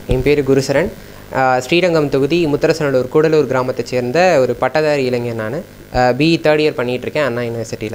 என் பேர் குருசரன் ஆஹ் ஸ்ரீரங்கம் தொகுதி முத்தரசனூர் கூடலூர் கிராமத்தைச் சேர்ந்த ஒரு பட்டதாரி இளைஞன் நான் பிஇ தேர்ட் இயர் பண்ணிகிட்ருக்கேன் அண்ணா யூனிவர்சிட்டியில்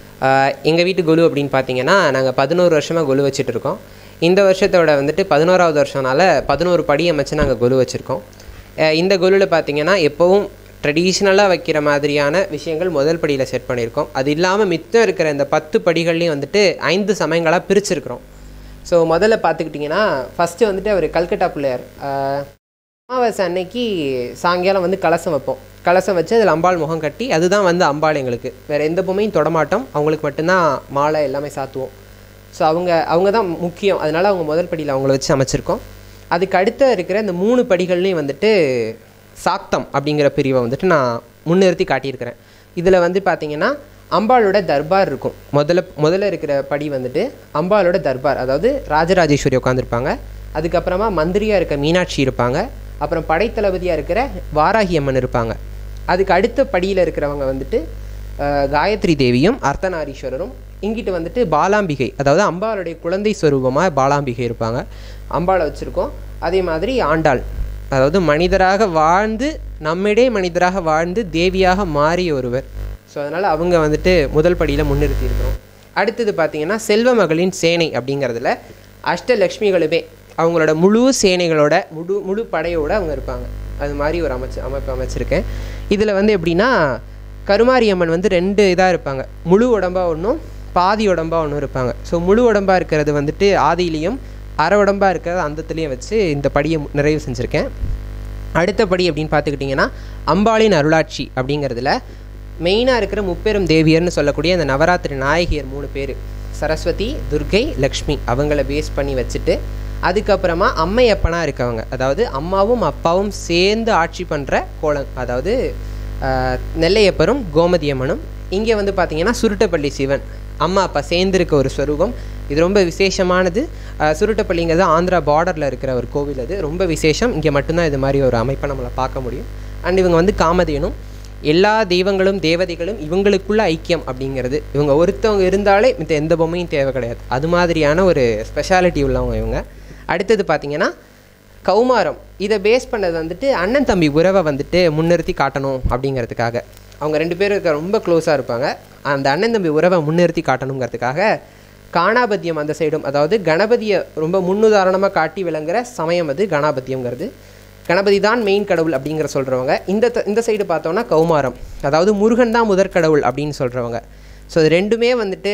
எங்கள் வீட்டு குழு அப்படின்னு பார்த்தீங்கன்னா நாங்கள் பதினோரு வருஷமாக குழு வச்சுட்டு இருக்கோம் இந்த வருஷத்தோட வந்துட்டு பதினோராவது வருஷம்னால பதினோரு படி அமைச்சு நாங்கள் குழு வச்சுருக்கோம் அஹ் இந்த குழுவில் பார்த்தீங்கன்னா எப்போவும் ட்ரெடிஷ்னலாக வைக்கிற மாதிரியான விஷயங்கள் முதல் படியில் செட் பண்ணியிருக்கோம் அது இல்லாமல் மித்தம் இருக்கிற இந்த பத்து படிகள்லையும் வந்துட்டு ஐந்து சமயங்களாக பிரிச்சிருக்கிறோம் ஸோ முதல்ல பார்த்துக்கிட்டிங்கன்னா ஃபஸ்ட்டு வந்துட்டு அவர் கல்கட்டா பிள்ளையார் ஆஹ் அமாவாசை அன்னைக்கு சாயங்காலம் வந்து கலசம் வைப்போம் கலசம் வச்சு அதில் அம்பாள் முகம் கட்டி அதுதான் வந்து அம்பாள் எங்களுக்கு வேறு எந்த பொம்மையும் தொடமாட்டோம் அவங்களுக்கு மட்டும்தான் மாலை எல்லாமே சாத்துவோம் ஸோ அவங்க அவங்க தான் முக்கியம் அதனால் அவங்க முதல் படியில் அவங்கள வச்சு அமைச்சிருக்கோம் அதுக்கு அடுத்த இருக்கிற இந்த மூணு படிகள்லையும் வந்துட்டு சாக்தம் அப்படிங்கிற பிரிவை வந்துட்டு நான் முன்னிறுத்தி காட்டியிருக்கிறேன் இதில் வந்து பார்த்தீங்கன்னா அம்பாளோட தர்பார் இருக்கும் முதல்ல முதல்ல இருக்கிற படி வந்துட்டு அம்பாளோட தர்பார் அதாவது ராஜராஜேஸ்வரி உட்காந்துருப்பாங்க அதுக்கப்புறமா மந்திரியாக இருக்க மீனாட்சி இருப்பாங்க அப்புறம் படைத்தளபதியாக இருக்கிற வாராகி அம்மன் இருப்பாங்க அதுக்கு அடுத்த படியில் இருக்கிறவங்க வந்துட்டு அஹ், காயத்ரி தேவியும் அர்த்தநாரீஸ்வரரும் இங்கிட்டு வந்துட்டு பாலாம்பிகை அதாவது அம்பாளுடைய குழந்தை ஸ்வரூபமாக பாலாம்பிகை இருப்பாங்க அம்பாளை வச்சுருக்கோம் அதே மாதிரி ஆண்டாள் அதாவது மனிதராக வாழ்ந்து நம்மிடையே மனிதராக வாழ்ந்து தேவியாக மாறிய ஒருவர் ஸோ அதனால் அவங்க வந்துட்டு முதல் படியில் முன்னிறுத்தி இருக்கிறோம் அடுத்தது பார்த்தீங்கன்னா செல்வ மகளின் சேனை அப்படிங்கிறதுல அஷ்டலக்ஷ்மிகளுமே அவங்களோட முழு சேனைகளோட முழு முழு படையோட அவங்க இருப்பாங்க அது மாதிரி ஒரு அமைச்சு அமைப்பு அமைச்சிருக்கேன் இதில் வந்து எப்படின்னா கருமாரி அம்மன் வந்து ரெண்டு இதாக இருப்பாங்க முழு உடம்பா ஒன்றும் பாதி உடம்பா ஒன்றும் இருப்பாங்க ஸோ முழு உடம்பா இருக்கிறது வந்துட்டு ஆதியிலையும் அரை உடம்பா இருக்கிறது அந்தத்துலேயும் வச்சு இந்த படியை மு- நிறைவு செஞ்சுருக்கேன் அடுத்த படி அப்படின்னு பார்த்துக்கிட்டிங்கன்னா அம்பாளின் அருளாட்சி அப்படிங்கிறதுல மெயினாக இருக்கிற முப்பெரும் தேவியர்னு சொல்லக்கூடிய அந்த நவராத்திரி நாயகியர் மூணு பேர் சரஸ்வதி துர்கை லக்ஷ்மி அவங்கள பேஸ் பண்ணி வச்சுட்டு அதுக்கப்புறமா அம்மையப்பனாக இருக்கவங்க அதாவது அம்மாவும் அப்பாவும் சேர்ந்து ஆட்சி பண்ணுற கோலம் அதாவது ஆஹ், நெல்லையப்பரும் கோமதியம்மனும் இங்கே வந்து பார்த்தீங்கன்னா சுருட்டப்பள்ளி சிவன் அம்மா அப்பா சேர்ந்திருக்க ஒரு ஸ்வரூபம் இது ரொம்ப விசேஷமானது ஆஹ், சுருட்டப்பள்ளிங்கிறது ஆந்திரா பார்டரில் இருக்கிற ஒரு கோவில் அது ரொம்ப விசேஷம் இங்கே மட்டும்தான் இது மாதிரி ஒரு அமைப்பை நம்மளை பார்க்க முடியும் அண்ட் இவங்க வந்து காமதேனும் எல்லா தெய்வங்களும் தேவதைகளும் இவங்களுக்குள்ள ஐக்கியம் அப்படிங்கிறது இவங்க ஒருத்தவங்க இருந்தாலே மித்த எந்த பொம்மையும் தேவை கிடையாது அது மாதிரியான ஒரு ஸ்பெஷாலிட்டி உள்ளவங்க இவங்க அடுத்தது பார்த்தீங்கன்னா கௌமாரம் இதை பேஸ் பண்ணது வந்துட்டு அண்ணன் தம்பி உறவை வந்துட்டு முன்னிறுத்தி காட்டணும் அப்படிங்கிறதுக்காக அவங்க ரெண்டு பேரும் இருக்க ரொம்ப க்ளோஸாக இருப்பாங்க அந்த அண்ணன் தம்பி உறவை முன்னிறுத்தி காட்டணுங்கிறதுக்காக காணாபத்தியம் அந்த சைடும் அதாவது கணபதியை ரொம்ப முன்னுதாரணமாக காட்டி விளங்குற சமயம் அது கணாபத்தியம்ங்கிறது கணபதி தான் மெயின் கடவுள் அப்படிங்கிற சொல்கிறவங்க இந்த த- இந்த சைடு பார்த்தோன்னா கௌமாரம் அதாவது முருகன் தான் முதற் கடவுள் அப்படின்னு சொல்கிறவங்க ஸோ இது ரெண்டுமே வந்துட்டு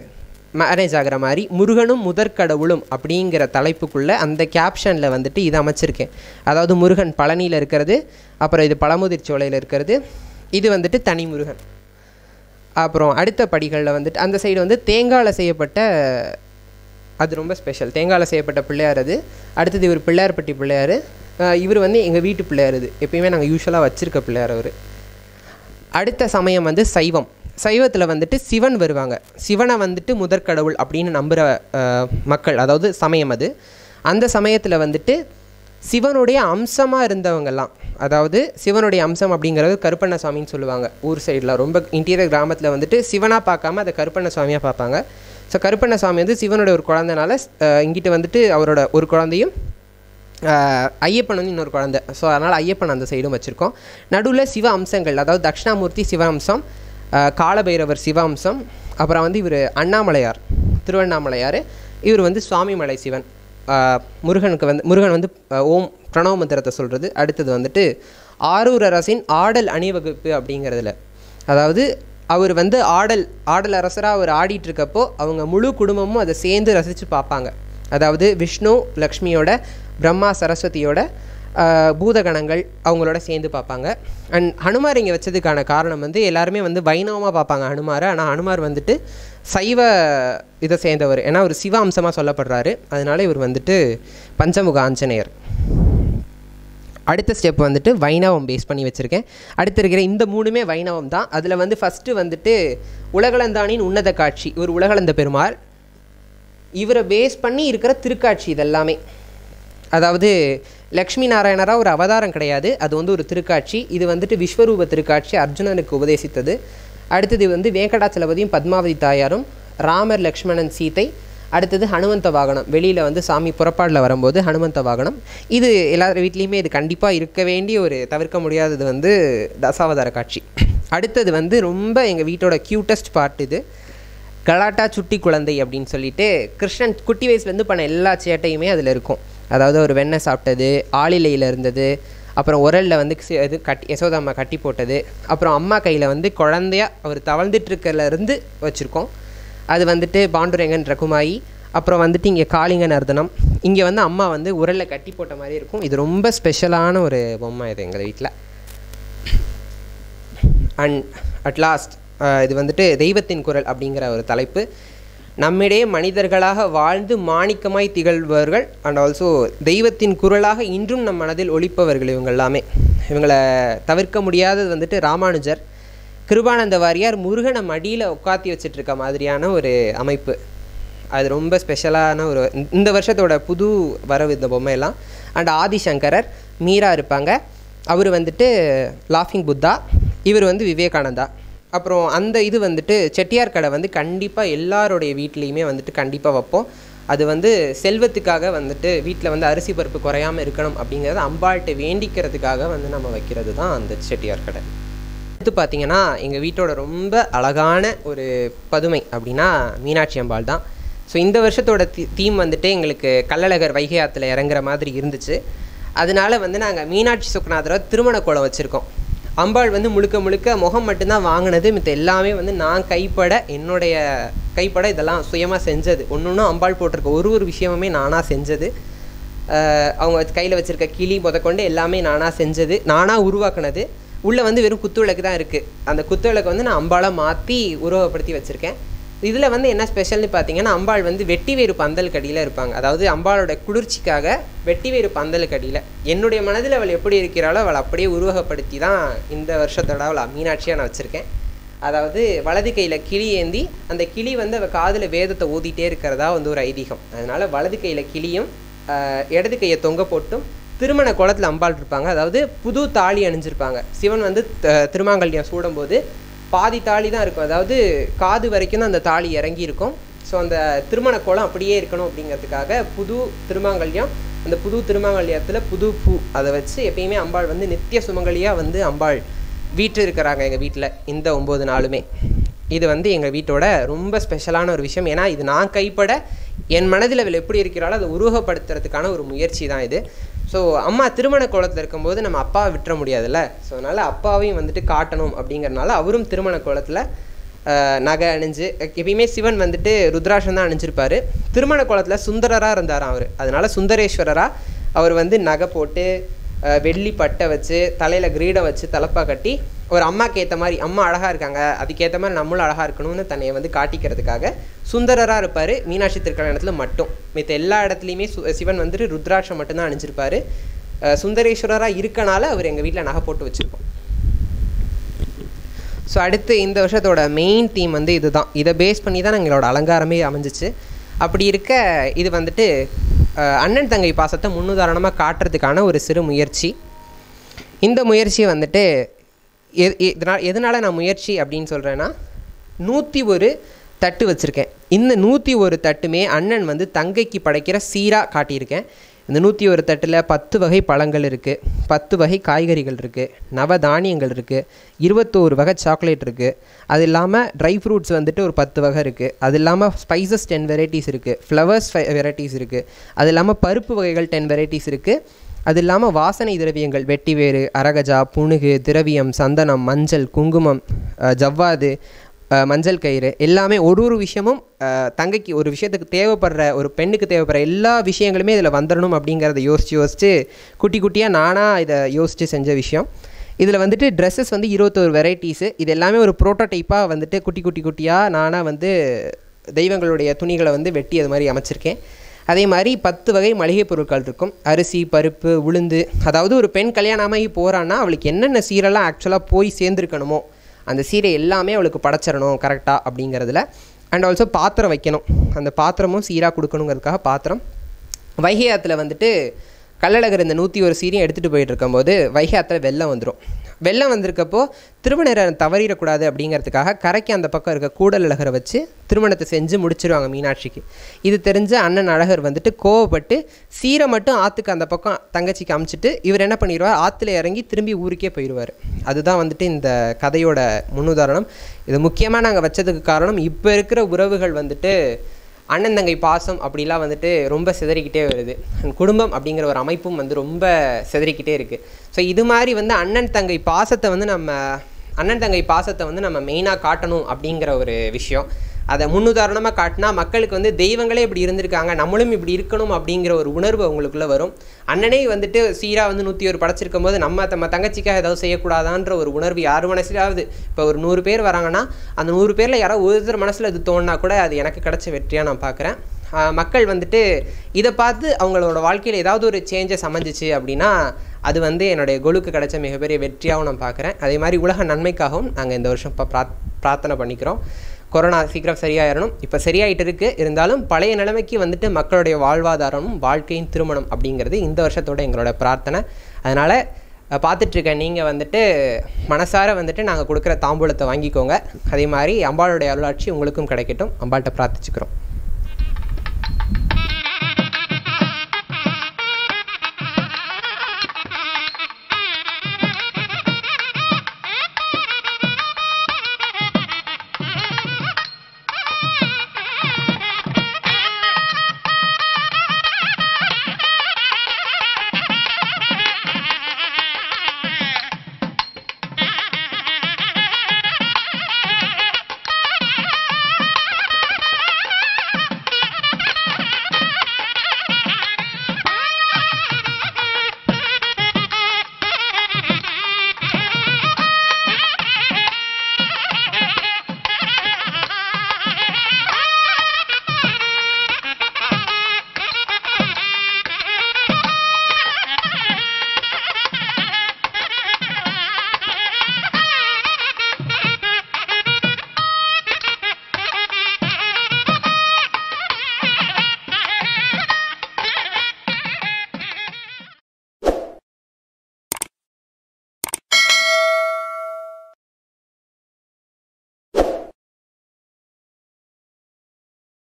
மேரேஜ் ஆகிற மாதிரி முருகனும் முதற் கடவுளும் அப்படிங்கிற தலைப்புக்குள்ளே அந்த கேப்ஷனில் வந்துட்டு இது அமைச்சிருக்கேன் அதாவது முருகன் பழனியில் இருக்கிறது அப்புறம் இது பழமுதிர் சோலையில் இருக்கிறது இது வந்துட்டு தனி முருகன் அப்புறம் அடுத்த படிகளில் வந்துட்டு அந்த சைடு வந்து தேங்காயில் செய்யப்பட்ட அது ரொம்ப ஸ்பெஷல் தேங்காயில் செய்யப்பட்ட பிள்ளையார் அது அடுத்தது இவர் பிள்ளையார்பட்டி பிள்ளையார் அஹ் இவர் வந்து எங்கள் வீட்டு பிள்ளையார் இது எப்பயுமே நாங்கள் யூஸ்வலாக வச்சுருக்க பிள்ளையார் அவர் அடுத்த சமயம் வந்து சைவம் சைவத்தில் வந்துட்டு சிவன் வருவாங்க சிவனை வந்துட்டு முதற்கடவுள் அப்படின்னு நம்புகிற மக்கள் அதாவது சமயம் அது அந்த சமயத்தில் வந்துட்டு சிவனுடைய அம்சமாக இருந்தவங்கெல்லாம் அதாவது சிவனுடைய அம்சம் அப்படிங்கிறது கருப்பண்ணசாமின்னு சொல்லுவாங்க ஊர் சைடில் ரொம்ப இன்டீரியர் கிராமத்தில் வந்துட்டு சிவனாக பார்க்காம அதை கருப்பண்ணசாமியாக பார்ப்பாங்க ஸோ கருப்பண்ணசாமி வந்து சிவனுடைய ஒரு குழந்தைனால அஹ், இங்கிட்டு வந்துட்டு அவரோட ஒரு குழந்தையும் ஆஹ் ஐயப்பன் வந்து இன்னொரு குழந்தை ஸோ அதனால் ஐயப்பன் அந்த சைடும் வச்சுருக்கோம் நடுவில் சிவ அம்சங்கள் அதாவது தட்சிணாமூர்த்தி சிவ அம்சம் ஆஹ் காலபைரவர் சிவ அம்சம் அப்புறம் வந்து இவர் அண்ணாமலையார் திருவண்ணாமலையார் இவர் வந்து சுவாமிமலை சிவன் ஆஹ் முருகனுக்கு வந்து முருகன் வந்து ஆஹ் ஓம் பிரணவ மந்திரத்தை சொல்கிறது அடுத்தது வந்துட்டு ஆரூர் அரசின் ஆடல் அணிவகுப்பு அப்படிங்கிறதுல அதாவது அவர் வந்து ஆடல் ஆடல் அரசராக அவர் ஆடிட்டு இருக்கப்போ அவங்க முழு குடும்பமும் அதை சேர்ந்து ரசித்து பார்ப்பாங்க அதாவது விஷ்ணு லக்ஷ்மியோட பிரம்மா சரஸ்வதியோட ஆஹ், பூதகணங்கள் அவங்களோட சேர்ந்து பார்ப்பாங்க அண்ட் ஹனுமார் இங்கே வச்சதுக்கான காரணம் வந்து எல்லாருமே வந்து வைணவமாக பார்ப்பாங்க ஹனுமாரை ஆனால் ஹனுமார் வந்துட்டு சைவ இதை சேர்ந்தவர் ஏன்னா ஒரு சிவ அம்சமாக சொல்லப்படுறாரு அதனால இவர் வந்துட்டு பஞ்சமுக ஆஞ்சநேயர் அடுத்த ஸ்டெப் வந்துட்டு வைணவம் பேஸ் பண்ணி வச்சுருக்கேன் அடுத்து இருக்கிற இந்த மூணுமே வைணவம் தான் அதில் வந்து ஃபஸ்ட்டு வந்துட்டு உலகளந்தானின் உன்னத காட்சி இவர் உலகளந்த பெருமாள் இவரை பேஸ் பண்ணி இருக்கிற திருக்காட்சி இதெல்லாமே அதாவது லக்ஷ்மி நாராயணராக ஒரு அவதாரம் கிடையாது அது வந்து ஒரு திருக்காட்சி இது வந்துட்டு விஸ்வரூப திருக்காட்சி அர்ஜுனனுக்கு உபதேசித்தது அடுத்தது வந்து வேங்கடாச்சலபதியும் பத்மாவதி தாயாரும் ராமர் லக்ஷ்மணன் சீதை அடுத்தது ஹனுமந்த வாகனம் வெளியில் வந்து சாமி புறப்பாடில் வரும்போது ஹனுமந்த வாகனம் இது எல்லார் வீட்லேயுமே இது கண்டிப்பாக இருக்க வேண்டிய ஒரு தவிர்க்க முடியாதது வந்து தசாவதார காட்சி அடுத்தது வந்து ரொம்ப எங்கள் வீட்டோட க்யூட்டஸ்ட் பார்ட் இது கலாட்டா சுட்டி குழந்தை அப்படின்னு சொல்லிட்டு கிருஷ்ணன் குட்டி வயசுலேருந்து பண்ண எல்லா சேட்டையுமே அதில் இருக்கும் அதாவது ஒரு வெண்ணெய் சாப்பிட்டது ஆளிலையில் இருந்தது அப்புறம் உரலில் வந்து சி- இது கட்டி யசோதாம்மா கட்டி போட்டது அப்புறம் அம்மா கையில் வந்து குழந்தையா அவர் தவழ்ந்துட்டு இருக்கறதுல இருந்து வச்சுருக்கோம் அது வந்துட்டு பாண்டுரங்கன் ரகுமாயி அப்புறம் வந்துட்டு இங்கே காளிங்க நர்தனம் இங்கே வந்து அம்மா வந்து உரலில் கட்டி போட்ட மாதிரி இருக்கும் இது ரொம்ப ஸ்பெஷலான ஒரு பொம்மை இது எங்கள் வீட்டில் அண்ட் அட் லாஸ்ட் இது வந்துட்டு தெய்வத்தின் குரல் அப்படிங்கிற ஒரு தலைப்பு நம்மிடையே மனிதர்களாக வாழ்ந்து மாணிக்கமாய் திகழ்பவர்கள் அண்ட் ஆல்சோ தெய்வத்தின் குரலாக இன்றும் நம் மனதில் ஒலிப்பவர்கள் இவங்க எல்லாமே இவங்களை தவிர்க்க முடியாதது வந்துட்டு ராமானுஜர் கிருபானந்த வாரியார் முருகனை மடியில் உட்காத்தி வச்சிட்டு இருக்க மாதிரியான ஒரு அமைப்பு அது ரொம்ப ஸ்பெஷலான ஒரு இந்த- இந்த வருஷத்தோட புது வரவு இந்த பொம்மையெல்லாம் அண்ட் ஆதிசங்கரர் மீரா இருப்பாங்க அவர் வந்துட்டு லாஃபிங் புத்தா இவர் வந்து விவேகானந்தா அப்புறம் அந்த இது வந்துட்டு செட்டியார் கடை வந்து கண்டிப்பாக எல்லாருடைய வீட்லேயுமே வந்துட்டு கண்டிப்பாக வைப்போம் அது வந்து செல்வத்துக்காக வந்துட்டு வீட்டில் வந்து அரிசி பருப்பு குறையாமல் இருக்கணும் அப்படிங்கிறத அம்பாள்கிட்ட வேண்டிக்கிறதுக்காக வந்து நம்ம வைக்கிறது தான் அந்த செட்டியார் கடை அடுத்து பார்த்தீங்கன்னா எங்கள் வீட்டோட ரொம்ப அழகான ஒரு பதுமை அப்படின்னா மீனாட்சி அம்பாள் தான் ஸோ இந்த வருஷத்தோட தீ தீம் வந்துட்டு எங்களுக்கு கள்ளழகர் வைகை ஆற்றுல இறங்குற மாதிரி இருந்துச்சு அதனால வந்து நாங்கள் மீனாட்சி சுக்கநாதரை திருமண கோலம் வச்சுருக்கோம் அம்பாள் வந்து முழுக்க முழுக்க முகம் மட்டும்தான் வாங்கினது மித்த எல்லாமே வந்து நான் கைப்பட என்னுடைய கைப்பட இதெல்லாம் சுயமாக செஞ்சது ஒன்று ஒன்றும் அம்பாள் போட்டிருக்க ஒரு ஒரு விஷயமுமே நானாக செஞ்சது அஹ் அவங்க கையில் வச்சிருக்க கிளி முதற்கொண்டு எல்லாமே நானாக செஞ்சது நானாக உருவாக்குனது உள்ளே வந்து வெறும் குத்து விளக்கு தான் இருக்குது அந்த குத்து விளக்கு வந்து நான் அம்பாளாக மாற்றி உருவப்படுத்தி வச்சுருக்கேன் இதில் வந்து என்ன ஸ்பெஷல்னு பார்த்தீங்கன்னா அம்பாள் வந்து வெட்டி வேறு பந்தல் கடியில் இருப்பாங்க அதாவது அம்பாளோட குளிர்ச்சிக்காக வெட்டி வேறு பந்தல் கடியில் என்னுடைய மனதில் அவள் எப்படி இருக்கிறாளோ அவளை அப்படியே உருவகப்படுத்தி தான் இந்த வருஷத்தோட அவளை மீனாட்சியாக நான் வச்சுருக்கேன் அதாவது வலது கையில் கிளி ஏந்தி அந்த கிளி வந்து அவள் காதில் வேதத்தை ஊதிட்டே இருக்கிறதா வந்து ஒரு ஐதீகம் அதனால் வலது கையில் கிளியும் ஆஹ், இடது கையை தொங்க போட்டும் திருமண குளத்தில் அம்பாள் இருப்பாங்க அதாவது புது தாலி அணிஞ்சிருப்பாங்க சிவன் வந்து த- திருமாங்கல்யம் சூடும்போது பாதி தாலி தான் இருக்கும் அதாவது காது வரைக்கும் தான் அந்த தாலி இறங்கி இருக்கும் ஸோ அந்த திருமண கோலம் அப்படியே இருக்கணும் அப்படிங்கிறதுக்காக புது திருமாங்கல்யம் அந்த புது திருமாங்கல்யத்தில் புது பூ அதை வச்சு எப்பயுமே அம்பாள் வந்து நித்திய சுமங்கலியாக வந்து அம்பாள் வீட்டு இருக்கிறாங்க எங்கள் வீட்டில் இந்த ஒம்பது நாளுமே இது வந்து எங்கள் வீட்டோட ரொம்ப ஸ்பெஷலான ஒரு விஷயம் ஏன்னா இது நான் கைப்பட என் மனதில் அவள் எப்படி இருக்கிறாளோ அதை உருவகப்படுத்துறதுக்கான ஒரு முயற்சி தான் இது ஸோ அம்மா திருமண கோலத்தில் இருக்கும்போது நம்ம அப்பாவை விட்டுற முடியாதுல்ல ஸோ அதனால் அப்பாவையும் வந்துட்டு காட்டணும் அப்படிங்கறனால அவரும் திருமண கோலத்தில் நகை அணிஞ்சு எப்பயுமே சிவன் வந்துட்டு ருத்ராட்சம் தான் அணிஞ்சிருப்பாரு திருமண கோலத்தில் சுந்தரராக இருந்தாராம் அவர் அதனால சுந்தரேஸ்வரராக அவர் வந்து நகை போட்டு அஹ், வெள்ளி பட்டை வச்சு தலையில் கிரீடம் வச்சு தலப்பா கட்டி ஒரு அம்மாக்கு ஏற்ற மாதிரி அம்மா அழகாக இருக்காங்க அதுக்கேற்ற மாதிரி நம்மளும் அழகாக இருக்கணும்னு தன்னை வந்து காட்டிக்கிறதுக்காக சுந்தரராக இருப்பார் மீனாட்சி திருக்கல்யாணத்தில் மட்டும் மித்த எல்லா இடத்துலையுமே சு சிவன் வந்துட்டு ருத்ராட்சம் மட்டும்தான் அணிஞ்சிருப்பாரு அஹ், சுந்தரேஸ்வரராக இருக்கனால அவர் எங்கள் வீட்டில் நகை போட்டு வச்சுருக்கோம் ஸோ அடுத்து இந்த வருஷத்தோட மெயின் தீம் வந்து இதுதான் இதை பேஸ் பண்ணி தான் எங்களோட அலங்காரமே அமைஞ்சிச்சு அப்படி இருக்க இது வந்துட்டு அஹ், அண்ணன் தங்கை பாசத்தை முன்னுதாரணமாக காட்டுறதுக்கான ஒரு சிறு முயற்சி இந்த முயற்சியை வந்துட்டு எ- எ- இதனால் எதனால் நான் முயற்சி அப்படின்னு சொல்கிறேன்னா நூற்றி ஒரு தட்டு வச்சுருக்கேன் இந்த நூற்றி ஒரு தட்டுமே அண்ணன் வந்து தங்கைக்கு படைக்கிற சீராக காட்டியிருக்கேன் இந்த நூற்றி ஒரு தட்டில் பத்து வகை பழங்கள் இருக்குது பத்து வகை காய்கறிகள் இருக்குது நவ தானியங்கள் இருக்குது இருபத்தோரு வகை சாக்லேட் இருக்குது அது இல்லாமல் ட்ரை ஃப்ரூட்ஸ் வந்துட்டு ஒரு பத்து வகை இருக்குது அது இல்லாமல் ஸ்பைசஸ் டென் வெரைட்டிஸ் இருக்குது ஃப்ளவர்ஸ் வெரைட்டிஸ் இருக்குது அது இல்லாமல் பருப்பு வகைகள் டென் வெரைட்டிஸ் இருக்குது அது இல்லாமல் வாசனை திரவியங்கள் வெட்டிவேறு அரகஜா புணுகு திரவியம் சந்தனம் மஞ்சள் குங்குமம் அஹ், ஜவ்வாது அஹ், மஞ்சள் கயிறு எல்லாமே ஒரு ஒரு விஷயமும் அஹ், தங்கைக்கு ஒரு விஷயத்துக்கு தேவைப்படுற ஒரு பெண்ணுக்கு தேவைப்படுற எல்லா விஷயங்களுமே இதில் வந்துடணும் அப்படிங்கிறத யோசித்து யோசித்து குட்டி குட்டியாக நானாக இதை யோசித்து செஞ்ச விஷயம் இதில் வந்துட்டு ட்ரெஸ்ஸஸ் வந்து இருபத்தோரு வெரைட்டிஸு இது எல்லாமே ஒரு ப்ரோட்டோடைப்பாக வந்துட்டு குட்டி குட்டி குட்டியாக நானாக வந்து தெய்வங்களுடைய துணிகளை வந்து வெட்டி அது மாதிரி அமைச்சிருக்கேன் அதே மாதிரி பத்து வகை மளிகை பொருட்கள் இருக்கும் அரிசி பருப்பு உளுந்து அதாவது ஒரு பெண் கல்யாணமாகி போகிறான்னா அவளுக்கு என்னென்ன சீரெல்லாம் ஆக்சுவலாக போய் சேர்ந்துருக்கணுமோ அந்த சீரை எல்லாமே அவளுக்கு படைச்சிடணும் கரெக்டாக அப்படிங்கிறதுல அண்ட் ஆல்சோ பாத்திரம் வைக்கணும் அந்த பாத்திரமும் சீராக கொடுக்கணுங்கிறதுக்காக பாத்திரம் வைகை ஆற்றுல வந்துட்டு கள்ளழகர் இந்த நூற்றி ஒரு சீரையும் எடுத்துகிட்டு போயிட்டு இருக்கும்போது வைகை ஆற்றுல வெள்ளம் வந்துடும் வெள்ளம் வந்திருக்கப்போ திருமணம் தவறிடக்கூடாது அப்படிங்கிறதுக்காக கரைக்கு அந்த பக்கம் இருக்க கூடல் அழகரை வச்சு திருமணத்தை செஞ்சு முடிச்சிருவாங்க மீனாட்சிக்கு இது தெரிஞ்ச அண்ணன் அழகர் வந்துட்டு கோவப்பட்டு சீரை மட்டும் ஆற்றுக்கு அந்த பக்கம் தங்கச்சிக்கு அமுச்சிட்டு இவர் என்ன பண்ணிடுவார் ஆற்றுல இறங்கி திரும்பி ஊருக்கே போயிடுவார் அதுதான் வந்துட்டு இந்த கதையோட முன்னுதாரணம் இது முக்கியமாக நாங்கள் வச்சதுக்கு காரணம் இப்போ இருக்கிற உறவுகள் வந்துட்டு அண்ணன் தங்கை பாசம் அப்படிலாம் வந்துட்டு ரொம்ப சிதறிக்கிட்டே வருது And குடும்பம் அப்படிங்கிற ஒரு அமைப்பும் வந்து ரொம்ப சிதறிக்கிட்டே இருக்குது ஸோ இது மாதிரி வந்து அண்ணன் தங்கை பாசத்தை வந்து நம்ம அண்ணன் தங்கை பாசத்தை வந்து நம்ம மெயினாக காட்டணும் அப்படிங்கிற ஒரு விஷயம் அதை முன்னுதாரணமாக காட்டினா மக்களுக்கு வந்து தெய்வங்களே இப்படி இருந்திருக்காங்க நம்மளும் இப்படி இருக்கணும் அப்படிங்கிற ஒரு உணர்வு அவங்களுக்குள்ள வரும் அண்ணனே வந்துட்டு சீராக வந்து நூற்றி ஒரு படைச்சிருக்கும் போது நம்ம நம்ம தங்கச்சிக்காக ஏதாவது செய்யக்கூடாதான்ற ஒரு உணர்வு யார் மனசுலாவது இப்போ ஒரு நூறு பேர் வராங்கன்னா அந்த நூறு பேரில் யாரோ ஒருத்தர் மனசில் இது தோணுனா கூட அது எனக்கு கிடைச்ச வெற்றியாக நான் பார்க்குறேன் மக்கள் வந்துட்டு இதை பார்த்து அவங்களோட வாழ்க்கையில் ஏதாவது ஒரு சேஞ்சஸ் அமைஞ்சிச்சு அப்படின்னா அது வந்து என்னுடைய கொலுக்கு கிடைச்ச மிகப்பெரிய வெற்றியாகவும் நான் பார்க்குறேன் அதே மாதிரி உலக நன்மைக்காகவும் நாங்கள் இந்த வருஷம் இப்போ பிராத் பிரார்த்தனை பண்ணிக்கிறோம் கொரோனா சீக்கிரம் சரியாயிடணும் இப்போ சரியாயிட்டு இருக்கு இருந்தாலும் பழைய நிலைமைக்கு வந்துட்டு மக்களுடைய வாழ்வாதாரமும் வாழ்க்கையின் திருமணம் அப்படிங்கிறது இந்த வருஷத்தோட எங்களோட பிரார்த்தனை அதனால் பார்த்துட்ருக்க நீங்கள் வந்துட்டு மனசார வந்துட்டு நாங்கள் கொடுக்குற தாம்பூலத்தை வாங்கிக்கோங்க அதே மாதிரி அம்பாளுடைய அருளாட்சி உங்களுக்கும் கிடைக்கட்டும் அம்பாள்கிட்ட பிரார்த்திச்சுக்கிறோம்